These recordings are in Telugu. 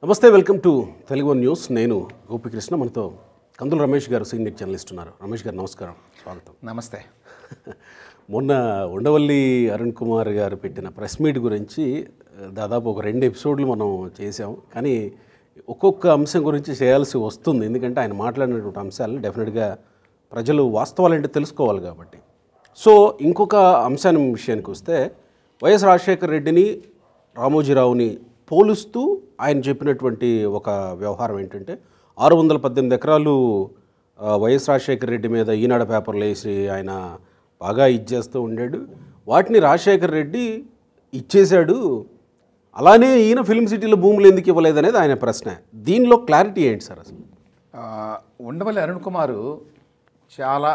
నమస్తే welcome to Telugu one news నేను గోపికృష్ణ మనతో కందుల రమేష్ గారు సీనియర్ జర్నలిస్ట్ ఉన్నారు రమేష్ గారు నమస్కారం స్వాగతం నమస్తే మొన్న ఉండవల్లి అరుణ్ కుమార్ గారు పెట్టిన ప్రెస్ మీట్ గురించి ఆ, దాదాపు ఒక రెండు ఎపిసోడ్లు మనం చేసాం కానీ ఒక్కొక్క అంశం గురించి చేయాల్సి వస్తుంది ఎందుకంటే ఆయన మాట్లాడినటువంటి అంశాలు డెఫినెట్గా ప్రజలు వాస్తవాలంటే తెలుసుకోవాలి కాబట్టి సో ఇంకొక అంశాన్ని విషయానికి వస్తే వైఎస్ రాజశేఖర రెడ్డిని రామోజీరావుని పోలుస్తూ ఆయన చెప్పినటువంటి ఒక వ్యవహారం ఏంటంటే ఆరు వందల పద్దెనిమిది ఎకరాలు ఆ, వైఎస్ రాజశేఖర రెడ్డి మీద ఈనాడు పేపర్లు వేసి ఆయన బాగా ఇచ్చేస్తూ ఉండాడు వాటిని రాజశేఖర రెడ్డి ఇచ్చేశాడు అలానే ఈయన ఫిల్మ్ సిటీలో భూములు ఎందుకు ఇవ్వలేదనేది ఆయన ప్రశ్న దీనిలో క్లారిటీ ఏంటి సార్ అసలు ఆ, ఉండవల్లి అరుణ్ కుమారు చాలా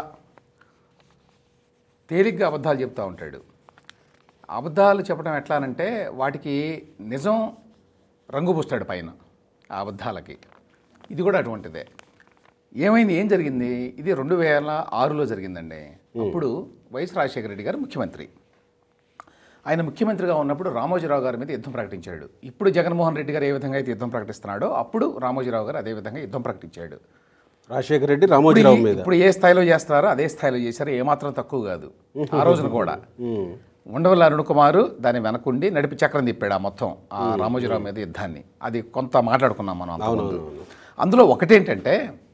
తేలిగ్గా అబద్ధాలు చెప్తూ ఉంటాడు అబద్ధాలు చెప్పడం ఎట్లానంటే వాటికి నిజం రంగు పూస్తాడు పైన ఆ అబద్ధాలకి ఇది కూడా అటువంటిదే ఏమైంది ఏం జరిగింది ఇది రెండు వేల ఆరులో జరిగిందండి అప్పుడు వైఎస్ రాజశేఖర రెడ్డి గారు ముఖ్యమంత్రి ఆయన ముఖ్యమంత్రిగా ఉన్నప్పుడు రామోజీరావు గారి మీద యుద్ధం ప్రకటించాడు ఇప్పుడు జగన్మోహన్ రెడ్డి గారు ఏ విధంగా అయితే యుద్ధం ప్రకటిస్తున్నాడో అప్పుడు రామోజీరావు గారు అదే విధంగా యుద్ధం ప్రకటించాడు రాజశేఖర రెడ్డి రామోజీరావు మీద ఇప్పుడు ఏ స్థాయిలో చేస్తున్నారో అదే స్థాయిలో చేశారు ఏమాత్రం తక్కువ కాదు ఆ రోజున కూడా ఉమ్. ఉండవల్లి అరుణ్ కుమారు దాని వెనకుండి నడిపి చక్రం తిప్పాడు ఆ మొత్తం ఆ రామోజీరావు మీద యుద్ధాన్ని అది కొంత మాట్లాడుకున్నాం మనం అంతకుముందు అందులో ఒకటేంటంటే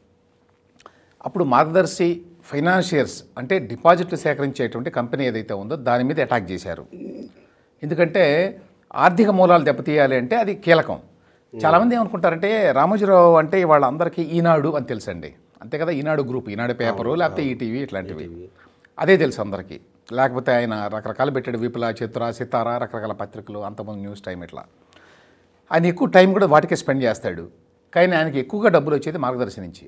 అప్పుడు మార్గదర్శి ఫైనాన్షియర్స్ అంటే డిపాజిట్లు సేకరించేటువంటి కంపెనీ ఏదైతే ఉందో దాని మీద అటాక్ చేశారు ఎందుకంటే ఆర్థిక మూలాలు దెబ్బతీయాలి అంటే అది కీలకం చాలామంది ఏమనుకుంటారంటే రామోజీరావు అంటే వాళ్ళందరికీ ఈనాడు అని తెలుసండి అంతే కదా ఈనాడు గ్రూప్ ఈనాడు పేపరు లేకపోతే ఈటీవీ ఇట్లాంటివి అదే తెలుసు అందరికీ లేకపోతే ఆయన రకరకాలు పెట్టాడు విపుల చిత్ర సితార రకరకాల పత్రికలు అంతమంది న్యూస్ టైం ఇట్లా ఆయన ఎక్కువ టైం కూడా వాటికే స్పెండ్ చేస్తాడు కానీ ఆయనకి ఎక్కువగా డబ్బులు వచ్చేది మార్గదర్శి నుంచి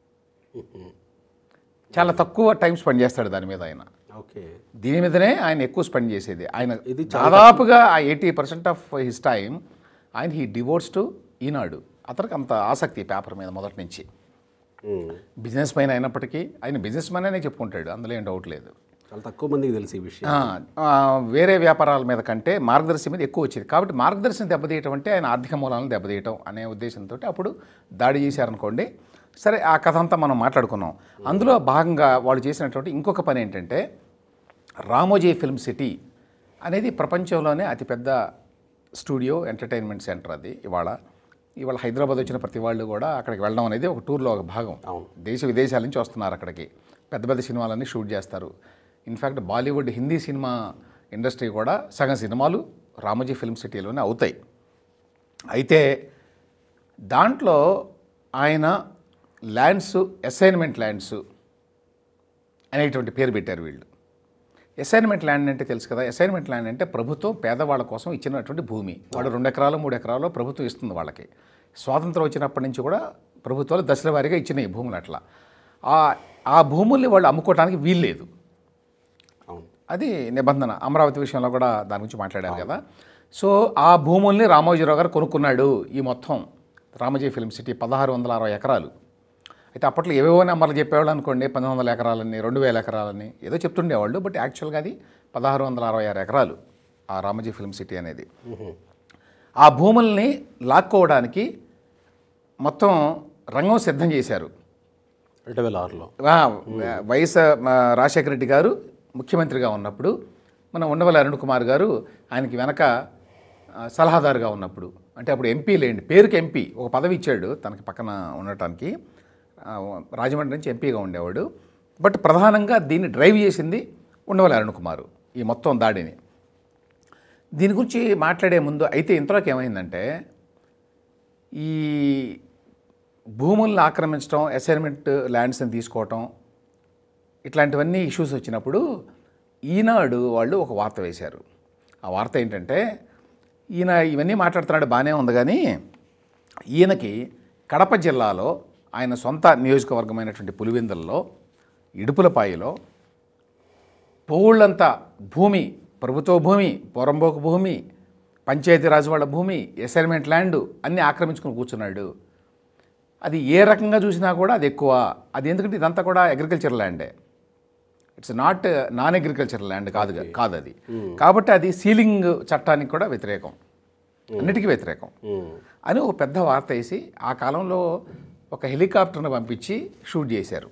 చాలా తక్కువ టైం స్పెండ్ చేస్తాడు దాని మీద ఆయన ఓకే దీని మీదనే ఆయన ఎక్కువ స్పెండ్ చేసేది ఆయన ఇది దాదాపుగా ఆ eighty percent of his time ఆయన హీ డివోర్స్ టు ఈనాడు అతనికి అంత ఆసక్తి పేపర్ మీద మొదటి నుంచి ఉమ్. బిజినెస్ మ్యాన్ అయినప్పటికీ ఆయన బిజినెస్ మ్యాన్ అనే చెప్పుకుంటాడు అందులో ఏం డౌట్ లేదు చాలా తక్కువ మందికి తెలుసు ఈ విషయం ఆ, ఆ, వేరే వ్యాపారాల మీద కంటే మార్గదర్శి మీద ఎక్కువ వచ్చేది కాబట్టి మార్గదర్శిని దెబ్బతీయటం అంటే ఆయన ఆర్థిక మూలాలను దెబ్బతీయటం అనే ఉద్దేశంతో అప్పుడు దాడి చేశారనుకోండి సరే ఆ కథ అంతా మనం మాట్లాడుకున్నాం అందులో భాగంగా వాళ్ళు చేసినటువంటి ఇంకొక పని ఏంటంటే రామోజీ ఫిల్మ్ సిటీ అనేది ప్రపంచంలోనే అతిపెద్ద స్టూడియో ఎంటర్టైన్మెంట్ సెంటర్ అది ఇవాళ ఇవాళ హైదరాబాద్ వచ్చిన ప్రతి వాళ్ళు కూడా అక్కడికి వెళ్ళడం అనేది ఒక టూర్లో ఒక భాగం దేశ విదేశాల నుంచి వస్తున్నారు అక్కడికి పెద్ద పెద్ద సినిమాలన్నీ షూట్ చేస్తారు in fact Bollywood Hindi cinema industry కూడా సగం సినిమాలు రామోజీ ఫిల్మ్ సిటీలోనే అవుతాయి అయితే దాంట్లో ఆయన ల్యాండ్స్ అసైన్మెంట్ ల్యాండ్స్ అనేటువంటి పేరు పెట్టారు వీళ్ళు అసైన్మెంట్ ల్యాండ్ అంటే తెలుసు కదా అసైన్మెంట్ ల్యాండ్ అంటే ప్రభుత్వం పేదవాళ్ళ కోసం ఇచ్చినటువంటి భూమి వాడు రెండు ఎకరాలు మూడు ఎకరాలు ప్రభుత్వం ఇస్తుంది వాళ్ళకి స్వాతంత్రం వచ్చినప్పటి నుంచి కూడా ప్రభుత్వాలు దశల వారీగా ఇచ్చినాయి భూములు అట్లా ఆ ఆ భూముల్ని వాళ్ళు అమ్ముకోవడానికి వీల్లేదు అవును అది నిబంధన అమరావతి విషయంలో కూడా దాని గురించి మాట్లాడారు కదా సో ఆ భూముల్ని రామోజీరావు గారు కొనుక్కున్నాడు ఈ మొత్తం రామోజీ ఫిల్మ్ సిటీ పదహారు వందల అరవై ఎకరాలు అయితే అప్పట్లో ఏవేవో నెంబర్లు చెప్పేవాళ్ళు అనుకోండి పంతొమ్మిది వందల ఎకరాలని రెండు వేల ఎకరాలని ఏదో చెప్తుండేవాళ్ళు బట్ యాక్చువల్గా అది పదహారు వందల అరవై ఆరు ఎకరాలు ఆ రామోజీ ఫిల్మ్ సిటీ అనేది ఆ భూముల్ని లాక్కోవడానికి మొత్తం రంగం సిద్ధం చేశారు రెండు వేల ఆరులో ఆ, వైఎస్ ఆ, రాజశేఖర రెడ్డి గారు ముఖ్యమంత్రిగా ఉన్నప్పుడు మన ఉండవల్లి అరుణ్ కుమార్ గారు ఆయనకి వెనక ఆ, సలహాదారుగా ఉన్నప్పుడు అంటే అప్పుడు ఎంపీ లేండి పేరుకి ఎంపీ ఒక పదవి ఇచ్చాడు తనకి పక్కన ఉండటానికి ఆ, రాజమండ్రి నుంచి ఎంపీగా ఉండేవాడు బట్ ప్రధానంగా దీన్ని డ్రైవ్ చేసింది ఉండవల్లి అరుణ్ కుమార్ ఈ మొత్తం దాడిని దీని గురించి మాట్లాడే ముందు అయితే ఇంతలోకి ఏమైందంటే ఈ భూములను ఆక్రమించడం అసైన్మెంట్ ల్యాండ్స్ని తీసుకోవటం ఇట్లాంటివన్నీ ఇష్యూస్ వచ్చినప్పుడు ఈనాడు వాళ్ళు ఒక వార్త వేశారు ఆ వార్త ఏంటంటే ఈయన ఇవన్నీ మాట్లాడుతున్నాడు బాగానే ఉంది కానీ ఈయనకి కడప జిల్లాలో ఆయన సొంత నియోజకవర్గమైనటువంటి పులివెందుల్లో ఇడుపులపాయిలో పోవుళ్ళంతా భూమి ప్రభుత్వ భూమి పొరంబోకు భూమి పంచాయతీరాజ్ వాళ్ళ భూమి అసైన్మెంట్ ల్యాండ్ అన్నీ ఆక్రమించుకుని కూర్చున్నాడు అది ఏ రకంగా చూసినా కూడా అది ఎక్కువ అది ఎందుకంటే ఇదంతా కూడా అగ్రికల్చర్ ల్యాండే it's not non agriculture land కాదు కాదు అది కాబట్టి అది సీలింగ్ చట్టానికి కూడా వ్యతిరేకం అన్నిటికీ వ్యతిరేకం ఉమ్. అని ఒక పెద్ద వార్త వేసి ఆ కాలంలో ఒక హెలికాప్టర్ను పంపించి షూట్ చేశారు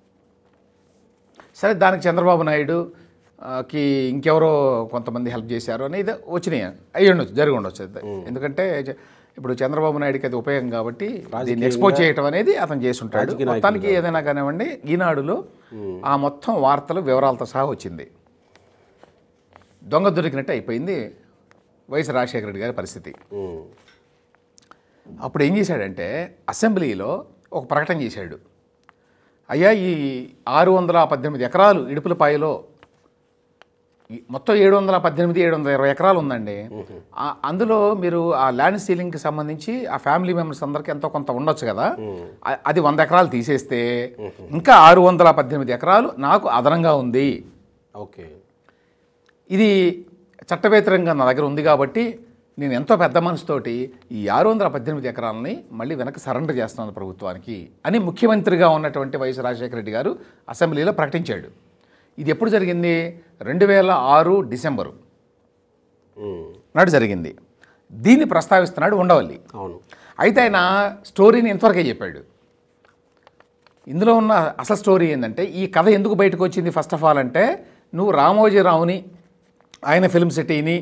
సరే దానికి చంద్రబాబు నాయుడు ఆ, కి ఇంకెవరో కొంతమంది హెల్ప్ చేశారు అనేది వచ్చినాయి అయ్యి ఉండొచ్చు జరిగి ఉండొచ్చు అది. ఎందుకంటే జ- ఇప్పుడు చంద్రబాబు నాయుడుకి అది ఉపయోగం కాబట్టి దీన్ని ఎక్స్పోజ్ చేయటం అనేది అతను చేసి ఉంటాడు మొత్తానికి ఏదైనా కానివ్వండి ఈనాడులో ఆ మొత్తం వార్తలు వివరాలతో సహా వచ్చింది దొంగ దొరికినట్టు అయిపోయింది వైఎస్ రాజశేఖర రెడ్డి గారి పరిస్థితి ఉమ్. అప్పుడు ఏం చేశాడంటే అసెంబ్లీలో ఒక ప్రకటన చేశాడు అయ్యా ఈ ఆరు వందల పద్దెనిమిది ఎకరాలు ఇడుపులపాయలో ఈ మొత్తం ఏడు వందల పద్దెనిమిది ఏడు వందల ఇరవై ఎకరాలు ఉందండి ఆ- అందులో మీరు ఆ ల్యాండ్ సీలింగ్కి సంబంధించి ఆ ఫ్యామిలీ మెంబర్స్ అందరికీ ఎంతో కొంత ఉండొచ్చు కదా ఆ- అది వంద ఎకరాలు తీసేస్తే ఇంకా ఆరు వందల పద్దెనిమిది ఎకరాలు నాకు అదనంగా ఉంది ఓకే ఇది చట్ట వ్యతిరేకంగా నా దగ్గర ఉంది కాబట్టి నేను ఎంతో పెద్ద మనసుతోటి ఈ ఆరు వందల పద్దెనిమిది ఎకరాలని మళ్ళీ వెనక్కి సరెండర్ చేస్తున్నాను ప్రభుత్వానికి అని ముఖ్యమంత్రిగా ఉన్నటువంటి వైఎస్ రాజశేఖర రెడ్డి గారు అసెంబ్లీలో ప్రకటించాడు ఇది ఎప్పుడు జరిగింది రెండు వేల ఆరు డిసెంబరు ఉమ్. నాడు జరిగింది దీన్ని ప్రస్తావిస్తున్నాడు ఉండవల్లి అవును అయితే ఆయన స్టోరీని ఇంతవరకే చెప్పాడు ఇందులో ఉన్న అసలు స్టోరీ ఏంటంటే ఈ కథ ఎందుకు బయటకు వచ్చింది ఫస్ట్ ఆఫ్ ఆల్ అంటే నువ్వు రామోజీరావుని ఆయన ఫిల్మ్ సిటీని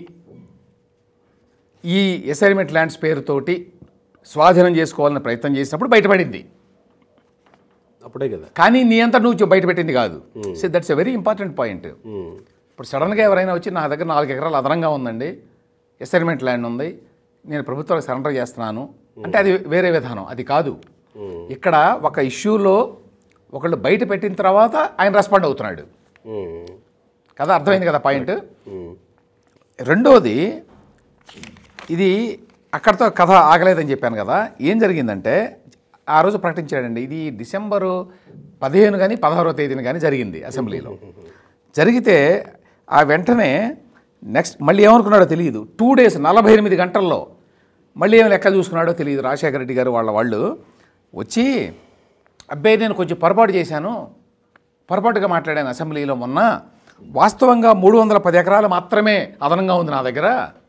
ఈ అసైన్మెంట్ ల్యాండ్స్ పేరుతోటి స్వాధీనం చేసుకోవాలని ప్రయత్నం చేసినప్పుడు బయటపడింది అప్పుడే కదా కానీ నీ అంతా నువ్వు బయటపెట్టింది కాదు so that's a very important point um. ఇప్పుడు సడన్గా ఎవరైనా వచ్చి నా దగ్గర నాలుగు ఎకరాలు అదనంగా ఉందండి అసైన్మెంట్ ల్యాండ్ ఉంది నేను ప్రభుత్వానికి సరెండర్ చేస్తున్నాను అంటే అది వేరే విధానం అది కాదు ఇక్కడ ఒక ఇష్యూలో ఒకళ్ళు బయట పెట్టిన తర్వాత ఆయన రెస్పాండ్ అవుతున్నాడు ఉమ్. కదా అర్థమైంది కదా పాయింట్ ఉమ్. రెండోది ఇది అక్కడితో కథ ఆగలేదని చెప్పాను కదా ఏం జరిగిందంటే ఆ రోజు ప్రకటించాడండి ఇది డిసెంబరు పదిహేను కానీ పదహారో తేదీన కానీ జరిగింది అసెంబ్లీలో జరిగితే ఆ వెంటనే నెక్స్ట్ మళ్ళీ ఏమనుకున్నాడో తెలియదు టూ డేస్ నలభై ఎనిమిది గంటల్లో మళ్ళీ ఏం లెక్క చూసుకున్నాడో తెలియదు రాజశేఖర రెడ్డి గారు వాళ్ళ వాళ్ళు వచ్చి అబ్బాయి నేను కొంచెం పొరపాటు చేశాను పొరపాటుగా మాట్లాడాను అసెంబ్లీలో మొన్న వాస్తవంగా మూడు వందల పది ఎకరాలు మాత్రమే అదనంగా ఉంది నా దగ్గర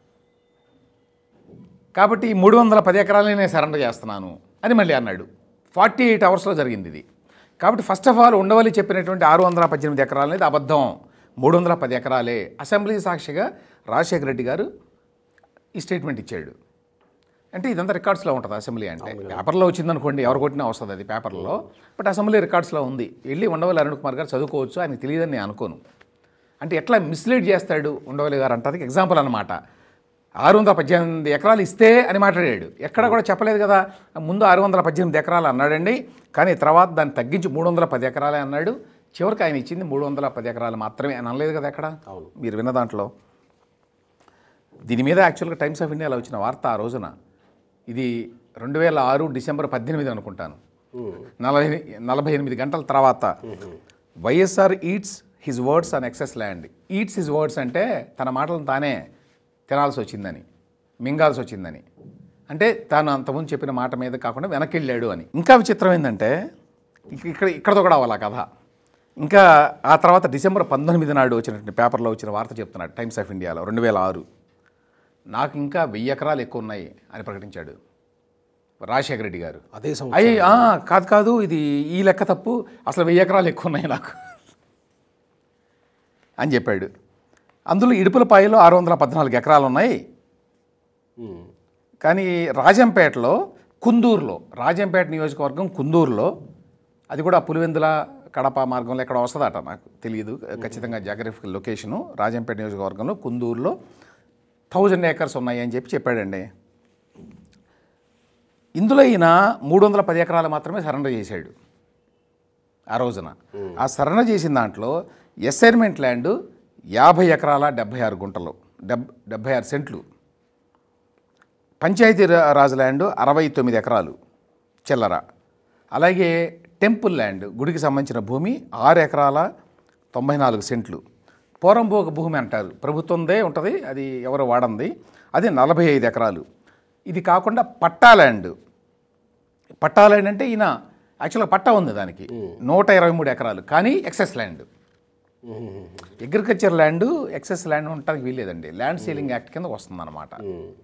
కాబట్టి ఈ మూడు వందల పది ఎకరాలని నేను సరెండర్ చేస్తున్నాను అని మళ్ళీ అన్నాడు ఫార్టీ ఎయిట్ అవర్స్లో జరిగింది ఇది కాబట్టి ఫస్ట్ ఆఫ్ ఆల్ ఉండవల్లి చెప్పినటువంటి ఆరు వందల పద్దెనిమిది ఎకరాలు అనేది అబద్ధం మూడు వందల పది ఎకరాలే అసెంబ్లీ సాక్షిగా రాజశేఖర రెడ్డి గారు ఈ స్టేట్మెంట్ ఇచ్చాడు అంటే ఇదంతా రికార్డ్స్లో ఉంటుంది అసెంబ్లీ అంటే పేపర్లో వచ్చిందనుకోండి ఎవరు కొట్టినా వస్తుంది అది పేపర్లో బట్ అసెంబ్లీ రికార్డ్స్లో ఉంది వెళ్ళి ఉండవల్లి అరుణ్ కుమార్ గారు చదువుకోవచ్చు ఆయనకు తెలియదని నేను అనుకోను అంటే ఎట్లా మిస్లీడ్ చేస్తాడు ఉండవల్లి గారు అంటానికి ఎగ్జాంపుల్ అనమాట ఆరు వందల పద్దెనిమిది ఎకరాలు ఇస్తే అని మాట్లాడాడు ఎక్కడ కూడా చెప్పలేదు కదా ముందు ఆరు వందల పద్దెనిమిది ఎకరాలు అన్నాడండి కానీ తర్వాత దాన్ని తగ్గించి మూడు వందల పది ఎకరాలే అన్నాడు చివరికి ఆయన ఇచ్చింది మూడు వందల పది ఎకరాలు మాత్రమే అని అనలేదు కదా ఎక్కడ అవును. మీరు విన్న దాంట్లో దీని మీద యాక్చువల్గా టైమ్స్ ఆఫ్ ఇండియాలో వచ్చిన వార్త ఆ రోజున ఇది రెండు వేల ఆరు డిసెంబర్ పద్దెనిమిది అనుకుంటాను నలభై నలభై ఎనిమిది గంటల తర్వాత YSR eats his words on excess land eats his words అంటే తన మాటలను తానే తినాల్సి వచ్చిందని మింగాల్సి వచ్చిందని అంటే తాను అంతకుముందు చెప్పిన మాట మీద కాకుండా వెనక్కి వెళ్ళాడు అని ఇంకా విచిత్రం ఏంటంటే ఇక- ఇక్కడ ఇక్కడతో కూడా అవ్వాలి ఆ కథ ఇంకా ఆ తర్వాత డిసెంబర్ పంతొమ్మిది నాడు వచ్చినటువంటి పేపర్లో వచ్చిన వార్త చెప్తున్నాడు టైమ్స్ ఆఫ్ ఇండియాలో రెండు వేల ఆరు నాకు ఇంకా వెయ్యి ఎకరాలు ఎక్కువ ఉన్నాయి అని ప్రకటించాడు రాజశేఖర రెడ్డి గారు అదే సంవత్సరం అయ్యి ఆ, కాదు కాదు ఇది ఈ లెక్క తప్పు అసలు వెయ్యి ఎకరాలు ఎక్కువ ఉన్నాయి నాకు అని చెప్పాడు అందులో ఇడుపులపాయలో ఆరు వందల పద్నాలుగు ఎకరాలు ఉన్నాయి ఉమ్. కానీ రాజంపేటలో కుందూరులో రాజంపేట నియోజకవర్గం కుందూరులో అది కూడా పులివెందుల కడప మార్గంలో ఎక్కడ వస్తుందట నాకు తెలియదు ఖచ్చితంగా జాగ్రఫికల్ లొకేషను రాజంపేట నియోజకవర్గంలో కుందూరులో థౌజండ్ ఏకర్స్ ఉన్నాయి అని చెప్పి చెప్పాడండి ఇందులో ఈయన మూడు వందల పది ఎకరాలు మాత్రమే సరెండర్ చేశాడు ఆ రోజున ఆ సరెండర్ చేసిన దాంట్లో అసైన్మెంట్ ల్యాండ్ యాభై ఎకరాల డెబ్భై ఆరు గుంటలు డెబ్ డెబ్భై ఆరు సెంట్లు పంచాయతీ రా- రాజు ల్యాండ్ అరవై తొమ్మిది ఎకరాలు చిల్లర అలాగే టెంపుల్ ల్యాండ్ గుడికి సంబంధించిన భూమి ఆరు ఎకరాల తొంభై నాలుగు సెంట్లు పోరంబోక భూమి అంటారు ప్రభుత్వందే ఉంటుంది అది ఎవరు వాడంది అది నలభై ఐదు ఎకరాలు ఇది కాకుండా పట్టా ల్యాండ్ పట్టా ల్యాండ్ అంటే ఈయన యాక్చువల్గా పట్టా ఉంది దానికి నూట ఇరవై మూడు ఎకరాలు కానీ excess land um. Agriculture land excess land ఉండటానికి వీల్లేదండి ల్యాండ్ సీలింగ్ యాక్ట్ కింద వస్తుందన్నమాట ఉమ్.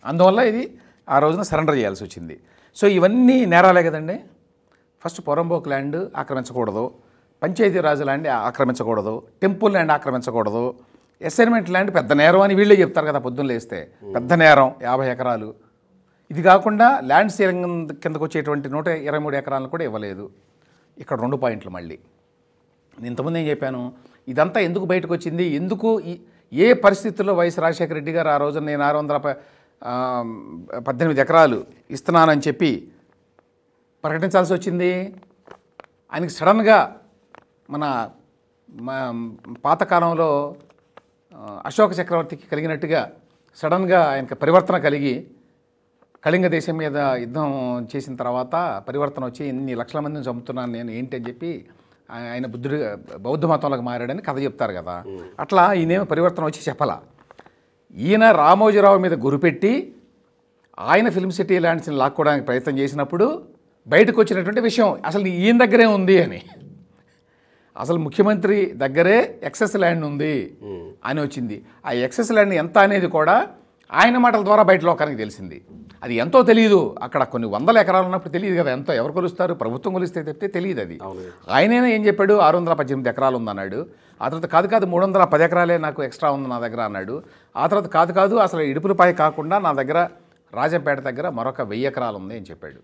అందువల్ల ఇది ఆ రోజున సరెండర్ చేయాల్సి వచ్చింది సో ఇవన్నీ నేరాలే కదండి ఫస్ట్ పొరంబోక్ ల్యాండ్ ఆక్రమించకూడదు పంచాయతీ రాజు ల్యాండ్ ఆక్రమించకూడదు టెంపుల్ ల్యాండ్ ఆక్రమించకూడదు అసైన్మెంట్ ల్యాండ్ పెద్ద నేరం అని వీళ్ళే చెప్తారు కదా పొద్దున్న లేస్తే పెద్ద నేరం యాభై ఎకరాలు ఇది కాకుండా ల్యాండ్ సీలింగ్ కిందకు వచ్చేటువంటి నూట ఇరవై మూడు ఎకరాలను కూడా ఇవ్వలేదు ఇక్కడ రెండు పాయింట్లు మళ్ళీ నేను ఇంతకుముందు ఏం చెప్పాను ఇదంతా ఎందుకు బయటకు వచ్చింది ఎందుకు ఈ- ఏ పరిస్థితుల్లో వైఎస్ రాజశేఖర రెడ్డి గారు ఆ రోజున నేను ఆరు వందల ప- ఆ, పద్దెనిమిది ఎకరాలు ఇస్తున్నానని చెప్పి ప్రకటించాల్సి వచ్చింది ఆయనకి సడన్గా మన మ- పాతకాలంలో ఆ, అశోక చక్రవర్తికి కలిగినట్టుగా సడన్గా ఆయనకి పరివర్తన కలిగి కళింగ దేశం మీద యుద్ధం చేసిన తర్వాత పరివర్తన వచ్చి ఇన్ని లక్షల మందిని చంపుతున్నాను నేను ఏంటి అని చెప్పి ఆ- ఆయన బుద్ధుడు బౌద్ధ మతంలోకి మారాడని కథ చెప్తారు కదా అట్లా ఈయనేమో పరివర్తన వచ్చి చెప్పలా ఈయన రామోజీరావు మీద గురిపెట్టి ఆయన ఫిల్మ్ సిటీ ల్యాండ్స్ని లాక్కోవడానికి ప్రయత్నం చేసినప్పుడు బయటకు వచ్చినటువంటి విషయం అసలు ఈయన దగ్గరే ఉంది అని అసలు ముఖ్యమంత్రి దగ్గరే ఎక్సెస్ ల్యాండ్ ఉంది అని వచ్చింది ఆ ఎక్సెస్ ల్యాండ్ ఎంత అనేది కూడా ఆయన మాటల ద్వారా బయట లోకానికి తెలిసింది అది ఎంతో తెలియదు అక్కడ కొన్ని వందల ఎకరాలు ఉన్నప్పుడు తెలియదు కదా ఎంతో ఎవరు కొలుస్తారు ప్రభుత్వం కొలిస్తే తప్పితే తెలియదు అది ఆయనైనా ఏం చెప్పాడు ఆరు వందల పద్దెనిమిది ఎకరాలు ఉందన్నాడు ఆ తర్వాత కాదు కాదు మూడు వందల పది ఎకరాలే నాకు ఎక్స్ట్రా ఉంది నా దగ్గర అన్నాడు ఆ తర్వాత కాదు కాదు అసలు ఇడుపులపాయ కాకుండా నా దగ్గర రాజంపేట దగ్గర మరొక వెయ్యి ఎకరాలు ఉంది అని చెప్పాడు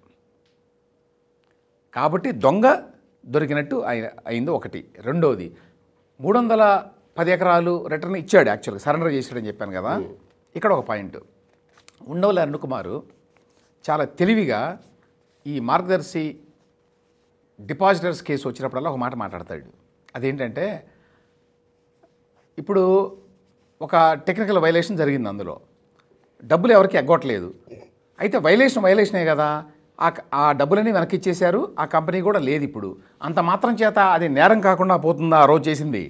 కాబట్టి దొంగ దొరికినట్టు అయి- అయింది ఒకటి రెండోది మూడు వందల పది ఎకరాలు రిటర్న్ ఇచ్చాడు యాక్చువల్గా సరెండర్ చేశాడని చెప్పాను కదా ఇక్కడ ఒక పాయింట్ ఉండవల్లి అరుణ్ కుమారు చాలా తెలివిగా ఈ మార్గదర్శి డిపాజిటర్స్ కేసు వచ్చినప్పుడల్లా ఒక మాట మాట్లాడతాడు అదేంటంటే ఇప్పుడు ఒక టెక్నికల్ వైలేషన్ జరిగింది అందులో డబ్బులు ఎవరికి ఎగ్గొట్టలేదు అయితే వైలేషన్ వైలేషనే కదా ఆ ఆ డబ్బులన్నీ వెనక్కి ఇచ్చేశారు ఆ కంపెనీ కూడా లేదు ఇప్పుడు అంత మాత్రం చేత అది నేరం కాకుండా పోతుందా ఆ రోజు చేసింది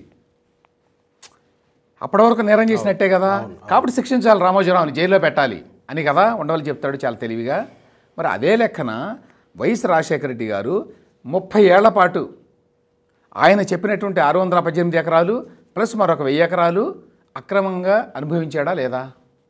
అప్పటి వరకు నేరం చేసినట్టే కదా కాబట్టి శిక్షించాలి రామోజీరావుని జైల్లో పెట్టాలి అని కదా ఉండవల్లి చెప్తాడు చాలా తెలివిగా మరి అదే లెక్కన వైఎస్ రాజశేఖర రెడ్డి గారు ముప్పై ఏళ్ల పాటు ఆయన చెప్పినటువంటి ఆరు వందల పద్దెనిమిది ఎకరాలు ప్లస్ మరొక వెయ్యి ఎకరాలు అక్రమంగా అనుభవించాడా లేదా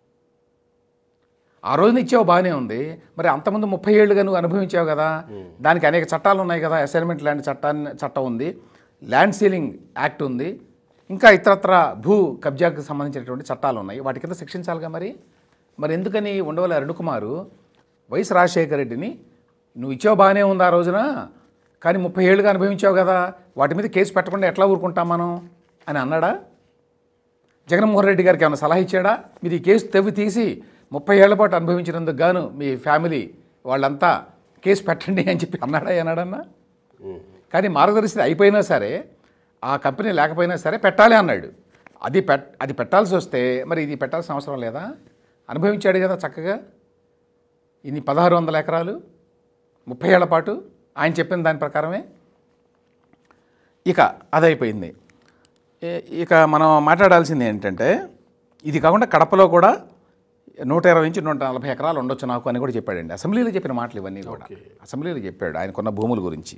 ఆ రోజున ఇచ్చావు బాగానే ఉంది మరి అంతకుముందు ముప్పై ఏళ్ళుగా నువ్వు అనుభవించావు కదా దానికి అనేక చట్టాలు ఉన్నాయి కదా అసైన్మెంట్ ల్యాండ్ చట్టాన్ని చట్టం ఉంది ల్యాండ్ సీలింగ్ యాక్ట్ ఉంది ఇంకా ఇతరత్ర భూ కబ్జాకు సంబంధించినటువంటి చట్టాలు ఉన్నాయి వాటి కింద శిక్షించాలిగా మరి మరి ఎందుకని ఉండవల్లి అరుణకుమారు వైఎస్ రాజశేఖర రెడ్డిని నువ్వు ఇచ్చావు బాగానే ఉంది ఆ రోజున కానీ ముప్పై ఏళ్ళుగా అనుభవించావు కదా వాటి మీద కేసు పెట్టకుండా ఎట్లా ఊరుకుంటాం మనం అని అన్నాడా జగన్మోహన్ రెడ్డి గారికి ఏమైనా సలహా ఇచ్చాడా మీరు ఈ కేసు తెవ్వి తీసి ముప్పై ఏళ్ల పాటు అనుభవించినందుకు గాను మీ ఫ్యామిలీ వాళ్ళంతా కేసు పెట్టండి అని చెప్పి అన్నాడా అన్నాడన్నా కానీ మార్గదర్శి అయిపోయినా సరే ఆ కంపెనీ లేకపోయినా సరే పెట్టాలి అన్నాడు అది పెట్ అది పెట్టాల్సి వస్తే మరి ఇది పెట్టాల్సిన అవసరం లేదా అనుభవించాడు కదా చక్కగా ఇన్ని పదహారు వందల ఎకరాలు ముప్పై ఏళ్ల పాటు ఆయన చెప్పిన దాని ప్రకారమే ఇక అదైపోయింది ఏ- ఇక మనం మాట్లాడాల్సింది ఏంటంటే ఇది కాకుండా కడపలో కూడా నూట ఇరవై నుంచి నూట నలభై ఎకరాలు ఉండొచ్చు నాకు అని కూడా చెప్పాడండి అసెంబ్లీలో చెప్పిన మాటలు ఇవన్నీ కూడా అసెంబ్లీలో చెప్పాడు ఆయనకున్న భూముల గురించి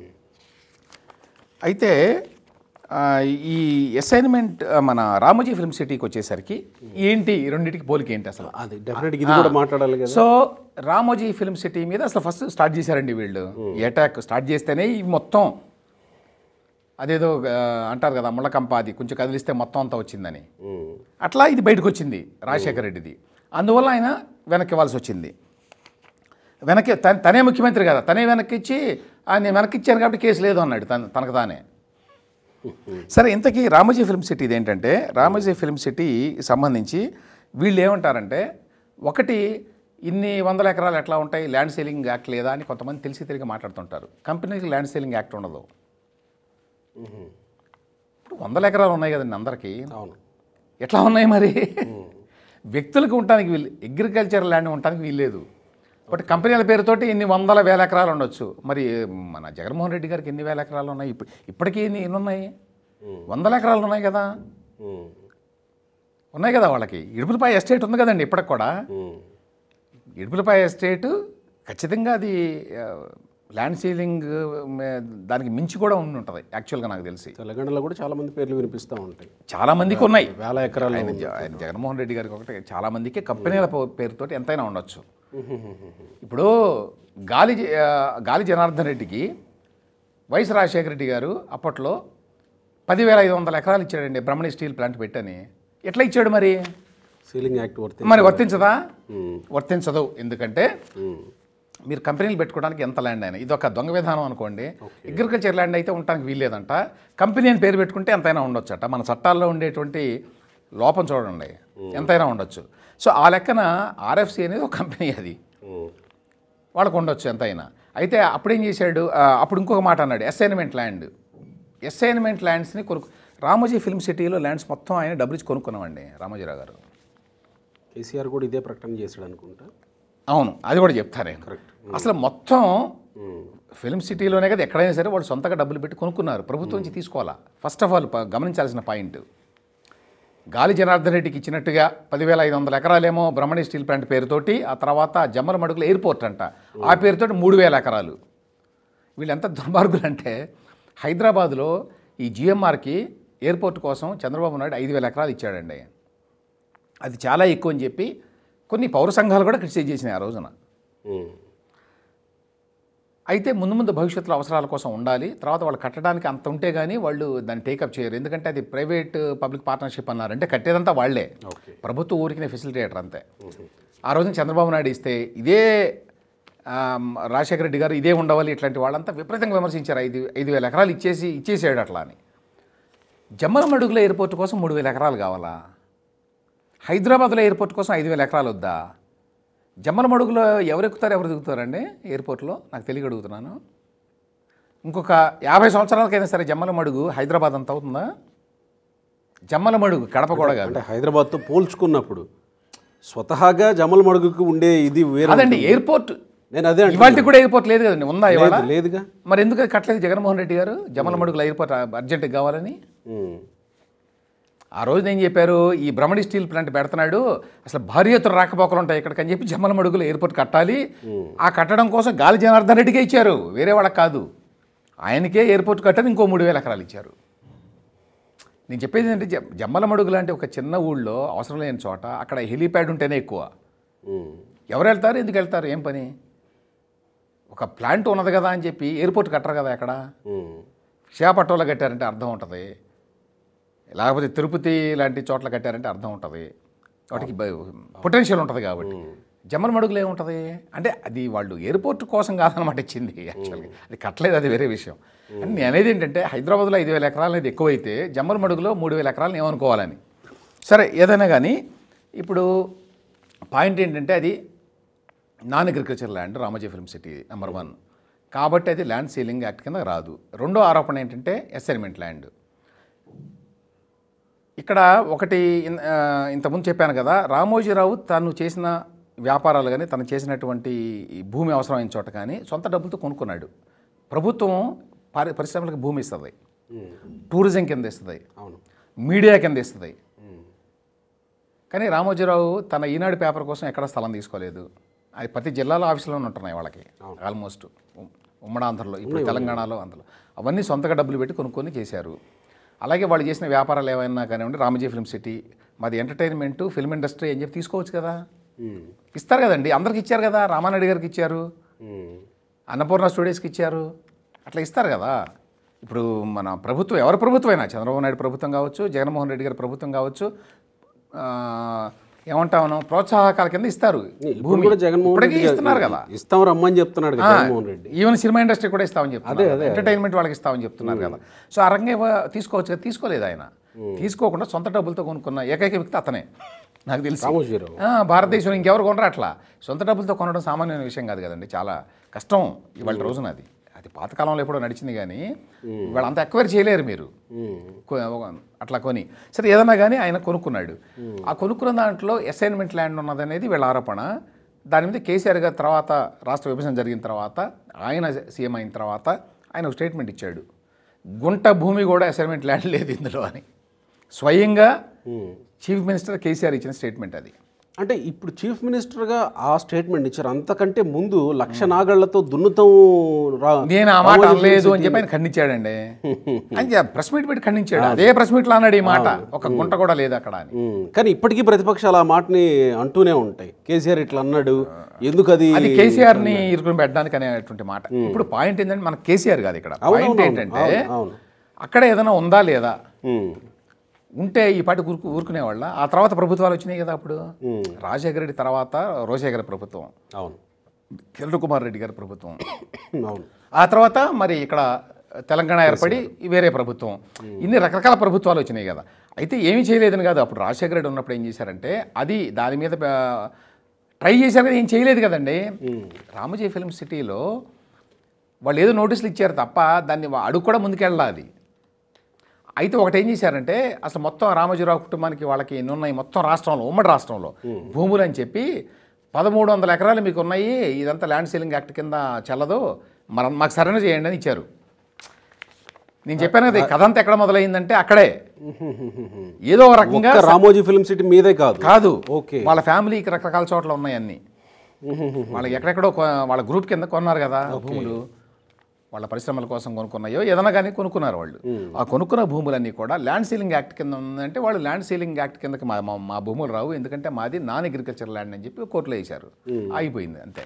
అయితే ఆ, ఈ అసైన్మెంట్ ఆ, మన రామోజీ ఫిల్మ్ సిటీకి వచ్చేసరికి ఏంటి ఈ రెండింటికి పోలిక ఏంటి అసలు అది డెఫినెట్గా ఇది కూడా మాట్లాడాలి కదా సో రామోజీ ఫిల్మ్ సిటీ మీద అసలు ఫస్ట్ స్టార్ట్ చేశారండి వీళ్ళు ఈ అటాక్ స్టార్ట్ చేస్తేనే ఈ మొత్తం అదేదో ఆ, అంటారు కదా ముళ్ళకంప అది కొంచెం కదిలిస్తే మొత్తం అంతా వచ్చిందని ఉమ్. అట్లా ఇది బయటకు వచ్చింది రాజశేఖర రెడ్డిది అందువల్ల ఆయన వెనక్కి ఇవ్వాల్సి వచ్చింది వెనక్కి తన తనే ముఖ్యమంత్రి కదా తనే వెనక్కి ఇచ్చి "ఆ, నేను వెనక్కి ఇచ్చాను కాబట్టి కేసు లేదు అన్నాడు తన తనకు తానే సరే ఇంతకీ రామోజీ ఫిల్మ్ సిటీ ఇదేంటంటే రామోజీ ఫిల్మ్ సిటీ సంబంధించి వీళ్ళు ఏమంటారంటే ఒకటి ఇన్ని వందల ఎకరాలు ఎట్లా ఉంటాయి ల్యాండ్ సీలింగ్ యాక్ట్ లేదా అని కొంతమంది తెలిసి తెలియక మాట్లాడుతుంటారు కంపెనీకి ల్యాండ్ సీలింగ్ యాక్ట్ ఉండదు ఇప్పుడు వందల ఎకరాలు ఉన్నాయి కదండి అందరికీ అవును ఎట్లా ఉన్నాయి మరి వ్యక్తులకు ఉండటానికి వీలు అగ్రికల్చర్ ల్యాండ్ ఉండటానికి వీల్లేదు బట్ కంపెనీల పేరుతోటి ఇన్ని వందల వేల ఎకరాలు ఉండొచ్చు మరి మన జగన్మోహన్ రెడ్డి గారికి ఎన్ని వేల ఎకరాలు ఉన్నాయి ఇప్పుడు ఇప్పటికీ ఎన్ని ఎన్ని ఉన్నాయి వందల ఎకరాలు ఉన్నాయి కదా ఉమ్. ఉన్నాయి కదా వాళ్ళకి ఇడుపులపాయ ఎస్టేట్ ఉంది కదండి ఇప్పటికి కూడా ఉమ్. ఇడుపులపాయ ఎస్టేట్ ఖచ్చితంగా అది ఆ, ల్యాండ్ సీలింగ్ మే- దానికి మించి కూడా ఉండి ఉంటుంది యాక్చువల్గా నాకు తెలిసి తెలంగాణలో కూడా చాలా మంది పేర్లు వినిపిస్తూ ఉంటాయి చాలా మందికి ఉన్నాయి వేల ఎకరాలు ఆయన జ- ఆయన జగన్మోహన్ రెడ్డి గారికి ఒకటి చాలా మందికి కంపెనీల పో- పేరుతోటి ఎంతైనా ఉండొచ్చు ఇప్పుడు గాలి జ- ఆ, గాలి జనార్దన్ రెడ్డికి వైఎస్ రాజశేఖర రెడ్డి గారు అప్పట్లో పదివేల ఐదు వందల ఎకరాలు ఇచ్చాడండి బ్రహ్మణి స్టీల్ ప్లాంట్ పెట్టని ఎట్లా ఇచ్చాడు మరి సీలింగ్ యాక్ట్ వర్తి మరి వర్తించదా వర్తించదు ఎందుకంటే మీరు కంపెనీలు పెట్టుకోవడానికి ఎంత ల్యాండ్ అయినా ఇది ఒక దొంగ విధానం అనుకోండి అగ్రికల్చర్ ల్యాండ్ అయితే ఉండడానికి వీల్లేదంట కంపెనీ అని పేరు పెట్టుకుంటే ఎంతైనా ఉండొచ్చట మన చట్టాల్లో ఉండేటువంటి లోపం చూడండి ఎంతైనా ఉండొచ్చు సో ఆ లెక్కన ఆర్ఎఫ్సి అనేది ఒక కంపెనీ అది వాళ్ళకు ఉండొచ్చు ఎంతైనా అయితే అప్పుడేం చేశాడు ఆ, అప్పుడు ఇంకొక మాట అన్నాడు అసైన్మెంట్ ల్యాండ్ అసైన్మెంట్ ల్యాండ్స్ని కొనుక్కు రామోజీ ఫిల్మ్ సిటీలో ల్యాండ్స్ మొత్తం ఆయన డబ్బులు ఇచ్చి కొనుక్కున్నామండి రామోజీరావు గారు కేసీఆర్ కూడా ఇదే ప్రకటన చేశాడు అనుకుంటా అవును అది కూడా చెప్తారు ఆయన కరెక్ట్ అసలు మొత్తం ఫిల్మ్ సిటీలోనే కదా ఎక్కడైనా సరే వాళ్ళు సొంతగా డబ్బులు పెట్టి కొనుక్కున్నారు ప్రభుత్వం నుంచి తీసుకోవాలా ఫస్ట్ ఆఫ్ ఆల్ ప- గమనించాల్సిన పాయింట్ గాలి జనార్దన్ రెడ్డికి ఇచ్చినట్టుగా పదివేల ఐదు వందల ఎకరాలేమో బ్రహ్మణి స్టీల్ ప్లాంట్ పేరుతోటి ఆ తర్వాత జమ్మల మడుగుల ఎయిర్పోర్ట్ అంట ఆ పేరుతోటి మూడు వేల ఎకరాలు వీళ్ళు ఎంత దుర్మార్గులు అంటే హైదరాబాద్లో ఈ జిఎంఆర్కి ఎయిర్పోర్ట్ కోసం చంద్రబాబు నాయుడు ఐదు వేల ఎకరాలు ఇచ్చాడండి అది చాలా ఎక్కువ అని చెప్పి కొన్ని పౌర సంఘాలు కూడా క్రిటిసైజ్ చేసినాయి ఆ రోజున అయితే ముందు ముందు భవిష్యత్తులో అవసరాల కోసం ఉండాలి తర్వాత వాళ్ళు కట్టడానికి అంత ఉంటే కానీ వాళ్ళు దాన్ని టేకప్ చేయరు ఎందుకంటే అది ప్రైవేట్ పబ్లిక్ పార్ట్నర్షిప్ అన్నారు అంటే కట్టేదంతా వాళ్ళే ఓకే ప్రభుత్వ ఊరికి ఫెసిలిటేటర్ అంతే ఆ రోజున చంద్రబాబు నాయుడు ఇస్తే ఇదే ఆమ్, రాజశేఖర రెడ్డి గారు ఇదే ఉండవాలి ఇట్లాంటి వాళ్ళంతా విపరీతంగా విమర్శించారు ఐదు ఐదు వేల ఎకరాలు ఇచ్చేసి ఇచ్చేసాడు అట్లా అని జమ్మల మడుగుల ఎయిర్పోర్ట్ కోసం మూడు వేల ఎకరాలు కావాలా హైదరాబాద్లో ఎయిర్పోర్ట్ కోసం ఐదు వేల ఎకరాలు వద్దా జమ్మల మడుగులో ఎవరు ఎక్కుతారు ఎవరు దిగుతారండి ఎయిర్పోర్ట్లో నాకు తెలియ అడుగుతున్నాను ఇంకొక యాభై సంవత్సరాలకైనా సరే జమ్మల మడుగు హైదరాబాద్ అంత అవుతుందా జమ్మల మడుగు కడప కూడా కాదు అంటే హైదరాబాద్తో పోల్చుకున్నప్పుడు స్వతహాగా జమల్ మడుగుకు ఉండే ఇది వేరే అదండి ఎయిర్పోర్ట్ నేను అదే అంటున్నా. ఇవాళ కూడా ఎయిర్పోర్ట్ లేదు కదండి ఉందా ఇవాళ లేదు లేదుగా మరి ఎందుకు అది కట్టలేదు జగన్మోహన్ రెడ్డి గారు జమ్మల మడుగుల ఎయిర్పోర్ట్ అర్జెంటుగా కావాలని ఉమ్. ఆ రోజు ఏం చెప్పారు ఈ బ్రహ్మణి స్టీల్ ప్లాంట్ పెడుతున్నాడు అసలు భారీ ఎత్తున రాకపోకలు ఉంటాయి ఇక్కడికి అని చెప్పి జమ్మల మడుగులో ఎయిర్పోర్ట్ కట్టాలి ఆ కట్టడం కోసం గాలి జనార్దన్ రెడ్డికే ఇచ్చారు వేరే వాళ్ళకి కాదు ఆయనకే ఎయిర్పోర్ట్ కట్టని ఇంకో మూడు వేల ఎకరాలు ఇచ్చారు నేను చెప్పేది ఏంటంటే జ- జమ్మల మడుగు లాంటి ఒక చిన్న ఊళ్ళో అవసరం లేని చోట అక్కడ హెలీప్యాడ్ ఉంటేనే ఎక్కువ ఉమ్. ఎవరు వెళ్తారు ఎందుకు వెళ్తారు ఏం పని ఒక ప్లాంట్ ఉన్నది కదా అని చెప్పి ఎయిర్పోర్ట్ కట్టరు కదా అక్కడ ఉమ్. విశాఖపట్నంలో కట్టారంటే అర్థం ఉంటుంది లేకపోతే తిరుపతి లాంటి చోట్ల కట్టారంటే అర్థం ఉంటుంది వాటికి పొటెన్షియల్ ఉంటుంది కాబట్టి జమ్మల మడుగులో ఏముంటుంది అంటే అది వాళ్ళు ఎయిర్పోర్ట్ కోసం కాదనమాట ఇచ్చింది యాక్చువల్గా అది కట్టలేదు అది వేరే విషయం అని నేను అనేది ఏంటంటే హైదరాబాద్లో ఐదు వేల ఎకరాలు అనేది ఎక్కువైతే జమ్మల మడుగులో మూడు వేల ఎకరాలను ఏమనుకోవాలని సరే ఏదైనా కానీ ఇప్పుడు పాయింట్ ఏంటంటే అది non agriculture land Ramoji film city number one కాబట్టి అది ల్యాండ్ సీలింగ్ యాక్ట్ కింద రాదు రెండో ఆరోపణ ఏంటంటే అసైన్మెంట్ ల్యాండ్ ఇక్కడ ఒకటి ఇన్- ఆ, ఇంతకుముందు చెప్పాను కదా రామోజీరావు తను చేసిన వ్యాపారాలు కానీ తను చేసినటువంటి ఈ భూమి అవసరమైన చోట కానీ సొంత డబ్బులతో కొనుక్కున్నాడు ప్రభుత్వం పారి పరిశ్రమలకు భూమి ఇస్తుంది ఉమ్. టూరిజం కింద ఇస్తుంది అవును మీడియా కింద ఇస్తుంది ఉమ్. కానీ రామోజీరావు తన ఈనాడు పేపర్ కోసం ఎక్కడ స్థలం తీసుకోలేదు అది ప్రతి జిల్లాలో ఆఫీసులోనే ఉంటున్నాయి వాళ్ళకి ఆల్మోస్ట్ ఉమ్- ఉమ్మడి ఆంధ్రలో ఇప్పుడు తెలంగాణలో అందులో అవన్నీ సొంతగా డబ్బులు పెట్టి కొనుక్కొని చేశారు అలాగే వాళ్ళు చేసిన వ్యాపారాలు ఏమైనా కానివ్వండి రామోజీ ఫిల్మ్ సిటీ మాది ఎంటర్టైన్మెంట్ ఫిల్మ్ ఇండస్ట్రీ అని చెప్పి తీసుకోవచ్చు కదా ఉమ్. ఇస్తారు కదండి అందరికి ఇచ్చారు కదా రామానాయుడు గారికి ఇచ్చారు ఉమ్. అన్నపూర్ణ స్టూడియోస్కి ఇచ్చారు అట్లా ఇస్తారు కదా ఇప్పుడు మన ప్రభుత్వం ఎవరి ప్రభుత్వం అయినా చంద్రబాబు నాయుడు ప్రభుత్వం కావచ్చు జగన్మోహన్ రెడ్డి గారి ప్రభుత్వం కావచ్చు ఆ, ఏమంటాం మనం ప్రోత్సాహకాల కింద ఇస్తారు ఇప్పుడు కూడా జగన్మోహన్ ఇప్పటికీ రెడ్డి ఇస్తున్నారు కదా ఇస్తాం రమ్మని చెప్తున్నాడు కదా Jaganmohan Reddy even cinema industry కూడా ఇస్తామని చెప్తున్నారు ఎంటర్టైన్మెంట్ వాళ్ళకి ఇస్తామని చెప్తున్నారు కదా సో ఆ రకంగా ఇవ్వ- తీసుకోవచ్చు కదా తీసుకోలేదు ఆయన తీసుకోకుండా సొంత డబ్బులతో కొనుక్కున్న ఏకైక వ్యక్తి అతనే నాకు తెలిసి రామోజీరావు ఆ, భారతదేశంలో ఇంకెవరు కొనరు అట్లా సొంత డబ్బులతో కొనడం సామాన్యమైన విషయం కాదు కదండి చాలా కష్టం ఇవాళ రోజున అది అది పాతకాలంలో ఎప్పుడో నడిచింది కానీ ఇవాళ అంత ఎక్వైర్ చేయలేరు మీరు ఉమ్. కొ- అట్లా కొని సరే ఏదన్నా కానీ ఆయన కొనుక్కున్నాడు ఆ కొనుక్కున్న దాంట్లో అసైన్మెంట్ ల్యాండ్ ఉన్నదనేది వీళ్ళ ఆరోపణ దాని మీద కేసీఆర్ గారు తర్వాత రాష్ట్ర విభజన జరిగిన తర్వాత ఆయన సీఎం అయిన తర్వాత ఆయన ఒక స్టేట్మెంట్ ఇచ్చాడు గుంట భూమి కూడా అసైన్మెంట్ ల్యాండ్ లేదు ఇందులో అని స్వయంగా ఉమ్. చీఫ్ మినిస్టర్ కేసీఆర్ ఇచ్చిన స్టేట్మెంట్ అది అంటే ఇప్పుడు చీఫ్ మినిస్టర్గా ఆ స్టేట్మెంట్ ఇచ్చారు అంతకంటే ముందు లక్ష నాగళ్లతో దున్నుతాం రా నేను ఆ మాట అనలేదు అని చెప్పి ఆయన ఖండించాడండి అని ప్రెస్ మీట్ పెట్టి ఖండించాడు అదే ప్రెస్ మీట్లో అన్నాడు ఈ మాట ఒక గుంట కూడా లేదు అక్కడ అని ఉమ్, కానీ ఇప్పటికీ ప్రతిపక్షాలు ఆ మాటని అంటూనే ఉంటాయి కేసీఆర్ ఇట్లా అన్నాడు ఎందుకు అది అది కేసీఆర్ ని ఇరుకుని పెట్టడానికి అనేటువంటి మాట ఇప్పుడు పాయింట్ ఏంటంటే మన కేసీఆర్ కాదు ఇక్కడ పాయింట్ ఏంటంటే అవును అక్కడ ఏదైనా ఉందా లేదా ఉమ్, ఉంటే ఈ పాటి ఊరుకు ఊరుకునేవాళ్ళ ఆ తర్వాత ప్రభుత్వాలు వచ్చినాయి కదా అప్పుడు ఉమ్, రాజశేఖర రెడ్డి తర్వాత రోషేఖర ప్రభుత్వం అవును కిరణ్ కుమార్ రెడ్డి గారి ప్రభుత్వం అవును ఆ తర్వాత మరి ఇక్కడ తెలంగాణ ఏర్పడి వేరే ప్రభుత్వం ఇన్ని రకరకాల ప్రభుత్వాలు వచ్చినాయి కదా అయితే ఏమీ చేయలేదని కాదు అప్పుడు రాజశేఖర రెడ్డి ఉన్నప్పుడు ఏం చేశారంటే అది దాని మీద ఆ, ట్రై చేశారు కదా ఏం చేయలేదు కదండి రామజీ ఫిల్మ్ సిటీలో వాళ్ళు ఏదో నోటీసులు ఇచ్చారు తప్ప దాన్ని వా- అడుగు కూడా ముందుకెళ్ళాలి అది అయితే ఒకటి ఏం చేశారంటే అసలు మొత్తం రామోజీరావు కుటుంబానికి వాళ్ళకి ఎన్ని ఉన్నాయి మొత్తం రాష్ట్రంలో ఉమ్మడి రాష్ట్రంలో భూములు అని చెప్పి పదమూడు వందల ఎకరాలు మీకు ఉన్నాయి ఇదంతా ల్యాండ్ సీలింగ్ యాక్ట్ కింద చెల్లదు మనం మాకు సరైన చేయండి అని ఇచ్చారు నేను చెప్పాను కదా ఈ కథ అంతా ఎక్కడ మొదలైందంటే అక్కడే ఏదో ఒక రకంగా ఒక్క రామోజీ ఫిల్మ్ సిటీ మీదే కాదు కాదు ఓకే వాళ్ళ ఫ్యామిలీకి రకరకాల చోట్ల ఉన్నాయి అన్ని వాళ్ళకి ఎక్కడెక్కడో కొ- వాళ్ళ గ్రూప్ కింద కొన్నారు కదా భూములు వాళ్ళ పరిశ్రమల కోసం కొనుక్కున్నాయో ఏదైనా కానీ కొనుక్కున్నారు వాళ్ళు ఆ కొనుక్కున్న భూములన్నీ కూడా ల్యాండ్ సీలింగ్ యాక్ట్ కింద ఉందంటే వాళ్ళు ల్యాండ్ సీలింగ్ యాక్ట్ కిందకి మా మా- మా భూములు రావు ఎందుకంటే మాది నాన్ అగ్రికల్చర్ ల్యాండ్ అని చెప్పి కోర్టులో వేశారు అయిపోయింది అంతే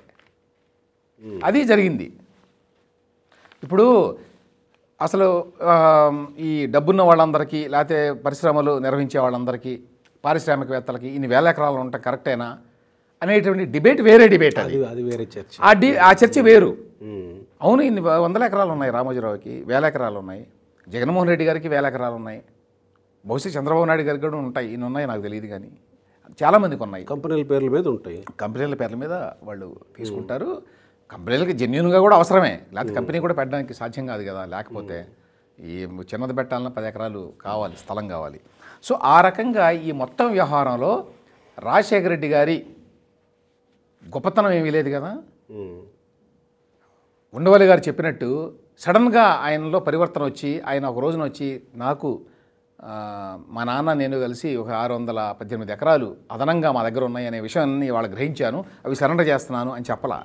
అది జరిగింది ఇప్పుడు అసలు ఆ, ఈ డబ్బున్న వాళ్ళందరికీ లేకపోతే పరిశ్రమలు నిర్వహించే వాళ్ళందరికీ పారిశ్రామికవేత్తలకి ఇన్ని వేల ఎకరాలు ఉంటాయి కరెక్టేనా అనేటువంటి డిబేట్ వేరే డిబేట్ అది అది అది వేరే చర్చ ఆ డి ఆ చర్చ వేరు ఉమ్, అవును ఇన్ని వ- వందల ఎకరాలు ఉన్నాయి రామోజీరావుకి వేల ఎకరాలు ఉన్నాయి జగన్మోహన్ రెడ్డి గారికి వేల ఎకరాలు ఉన్నాయి బహుశా చంద్రబాబు నాయుడు గారికి కూడా ఉంటాయి ఇన్ని ఉన్నాయి నాకు తెలియదు కానీ చాలామందికి ఉన్నాయి కంపెనీల పేర్ల మీద ఉంటాయి కంపెనీల పేర్ల మీద వాళ్ళు తీసుకుంటారు కంపెనీలకి జెన్యున్గా కూడా అవసరమే లేకపోతే కంపెనీ కూడా పెట్టడానికి సాధ్యం కాదు కదా లేకపోతే ఈ చిన్నది పెట్టాలన్నా పది ఎకరాలు కావాలి స్థలం కావాలి సో ఆ రకంగా ఈ మొత్తం వ్యవహారంలో రాజశేఖర రెడ్డి గారి గొప్పతనం ఏమీ లేదు కదా ఉమ్, ఉండవల్లి గారు చెప్పినట్టు సడన్గా ఆయనలో పరివర్తన వచ్చి ఆయన ఒక రోజున వచ్చి నాకు ఆ, మా నాన్న నేను కలిసి ఒక ఆరు వందల పద్దెనిమిది ఎకరాలు అదనంగా మా దగ్గర ఉన్నాయి అనే విషయాన్ని వాళ్ళు గ్రహించాను అవి సరెండర్ చేస్తున్నాను అని చెప్పలా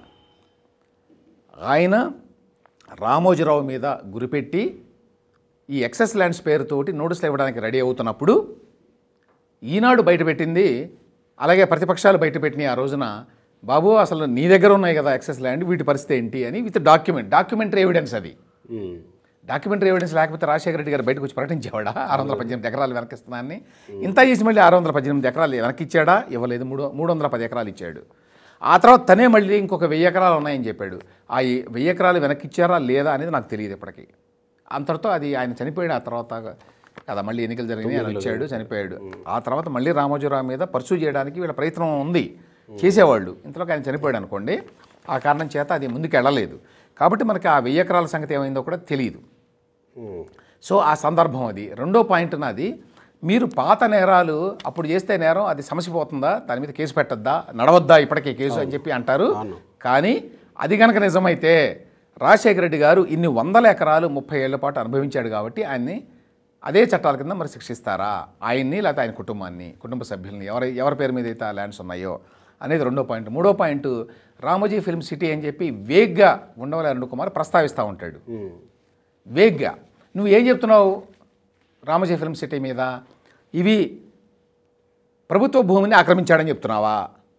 ఆయన రామోజీరావు మీద గురిపెట్టి ఈ ఎక్సెస్ ల్యాండ్స్ పేరుతోటి నోటీసులు ఇవ్వడానికి రెడీ అవుతున్నప్పుడు ఈనాడు బయటపెట్టింది అలాగే ప్రతిపక్షాలు బయటపెట్టినాయి ఆ రోజున బాబు అసలు నీ దగ్గర ఉన్నాయి కదా ఎక్సెస్ ల్యాండ్ వీటి పరిస్థితి ఏంటి అని విత్ డాక్యుమెంట్ డాక్యుమెంటరీ ఎవిడెన్స్ అది ఉమ్, డాక్యుమెంటరీ ఎవిడెన్స్ లేకపోతే రాజశేఖర రెడ్డి గారు బయటకు వచ్చి ప్రకటించేవాడా ఆరు వందల పద్దెనిమిది ఎకరాలు వెనకిస్తున్నాన్ని ఇంత చేసి మళ్ళీ ఆరు వందల పద్దెనిమిది ఎకరాలు వెనక్కి ఇచ్చాడా ఇవ్వలేదు మూడు మూడు వందల పది ఎకరాలు ఇచ్చాడు ఆ తర్వాత తనే మళ్ళీ ఇంకొక వెయ్యి ఎకరాలు ఉన్నాయని చెప్పాడు ఆ ఈ వెయ్యి ఎకరాలు వెనక్కి ఇచ్చారా లేదా అనేది నాకు తెలియదు ఇప్పటికీ అంతటితో అది ఆయన చనిపోయాడు ఆ తర్వాత కదా మళ్ళీ ఎన్నికలు జరిగినాయి ఆయన వచ్చాడు చనిపోయాడు ఆ తర్వాత మళ్ళీ రామోజీరావు మీద పర్సూ చేయడానికి వీళ్ళ ప్రయత్నం ఉంది చేసేవాళ్ళు ఇంతలోకి ఆయన చనిపోయాడు అనుకోండి ఆ కారణం చేత అది ముందుకు వెళ్ళలేదు కాబట్టి మనకి ఆ వెయ్యి ఎకరాల సంగతి ఏమైందో కూడా తెలియదు ఉమ్, సో ఆ సందర్భం అది రెండో పాయింట్ నాది మీరు పాత నేరాలు అప్పుడు చేస్తే నేరం అది సమసిపోతుందా దాని మీద కేసు పెట్టద్దా నడవద్దా ఇప్పటికే కేసు అని చెప్పి అంటారు కానీ అది కనుక నిజమైతే రాజశేఖర రెడ్డి గారు ఇన్ని వందల ఎకరాలు ముప్పై ఏళ్ల పాటు అనుభవించాడు కాబట్టి ఆయన్ని అదే చట్టాల కింద మరి శిక్షిస్తారా ఆయన్ని లేకపోతే ఆయన కుటుంబాన్ని కుటుంబ సభ్యుల్ని ఎవరి ఎవరి పేరు మీద అయితే ఆ ల్యాండ్స్ ఉన్నాయో అనేది రెండో పాయింట్ మూడో పాయింట్ రామోజీ ఫిల్మ్ సిటీ అని చెప్పి వేగ్గా ఉండవల్లి అరుణ్ కుమార్ ప్రస్తావిస్తూ ఉంటాడు ఉమ్, వేగ్గా నువ్వు ఏం చెప్తున్నావు రామజీ ఫిల్మ్ సిటీ మీద ఇవి ప్రభుత్వ భూమిని ఆక్రమించాడని చెప్తున్నావా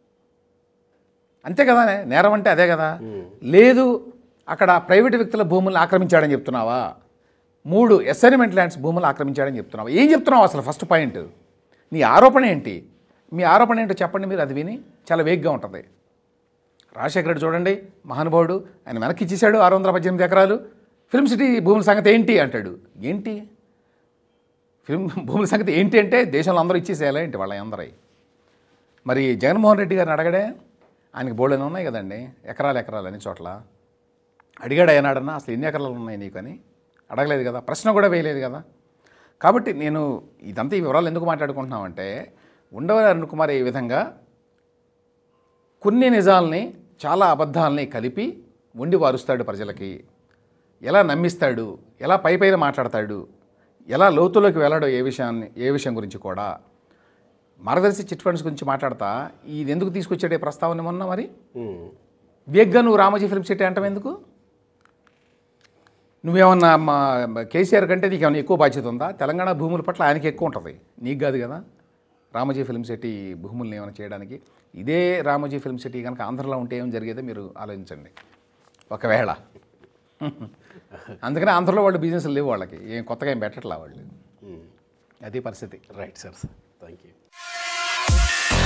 అంతే కదా నేరం అంటే అదే కదా లేదు అక్కడ ప్రైవేట్ వ్యక్తుల భూములను ఆక్రమించాడని చెప్తున్నావా మూడు అసైన్మెంట్ ల్యాండ్స్ భూములు ఆక్రమించాడని చెప్తున్నావా ఏం చెప్తున్నావు అసలు ఫస్ట్ పాయింట్ నీ ఆరోపణ ఏంటి మీ ఆరోపణ ఏంటో చెప్పండి మీరు అది విని చాలా వేగ్గా ఉంటుంది రాజశేఖర రెడ్డి చూడండి మహానుభావుడు ఆయన వెనక్కి ఇచ్చేశాడు ఆరు వందల పద్దెనిమిది ఎకరాలు ఫిల్మ్ సిటీ భూముల సంగతి ఏంటి అంటాడు ఏంటి ఫిల్మ్ భూముల సంగతి ఏంటి అంటే దేశంలో అందరూ ఇచ్చేసేయాలా ఏంటి వాళ్ళ అందరూ మరి జగన్మోహన్ రెడ్డి గారిని అడగడే ఆయనకి బోర్డులు ఉన్నాయి కదండి ఎకరాలు ఎకరాలు అన్ని చోట్ల అడిగాడు ఏనాడన్నా అసలు ఎన్ని ఎకరాలు ఉన్నాయి నీకు అని అడగలేదు కదా ప్రశ్న కూడా వేయలేదు కదా కాబట్టి నేను ఇదంతా ఈ వివరాలు ఎందుకు మాట్లాడుకుంటున్నామంటే ఉండవల్లి అరుణ్ కుమార్ ఈ విధంగా కొన్ని నిజాల్ని చాలా అబద్ధాలని కలిపి వండి వారుస్తాడు ప్రజలకి ఎలా నమ్మిస్తాడు ఎలా పై పైన మాట్లాడతాడు ఎలా లోతులోకి వెళ్ళాడో ఏ విషయాన్ని ఏ విషయం గురించి కూడా మార్గదర్శి చిట్ ఫండ్స్ గురించి మాట్లాడతా ఇది ఎందుకు తీసుకొచ్చాడే ప్రస్తావన మొన్న మరి ఉమ్. వేగ్గా నువ్వు రామోజీ ఫిల్మ్ సిటీ అంటావు ఎందుకు నువ్వేమన్నా మా కేసీఆర్ కంటే నీకు ఏమైనా ఎక్కువ బాధ్యత ఉందా తెలంగాణ భూముల పట్ల ఆయనకి ఎక్కువ ఉంటుంది నీకు కాదు కదా రామోజీ ఫిల్మ్ సిటీ భూముల్ని ఏమైనా చేయడానికి ఇదే రామోజీ ఫిల్మ్ సిటీ కనుక ఆంధ్రలో ఉంటే ఏం జరిగేదో మీరు ఆలోచించండి ఒకవేళ అందుకని ఆంధ్రలో వాళ్ళు బిజినెస్ లేవు వాళ్ళకి ఏం కొత్తగా ఏం పెట్టట్లా వాళ్ళు అది పరిస్థితి రైట్ సార్ థ్యాంక్ యూ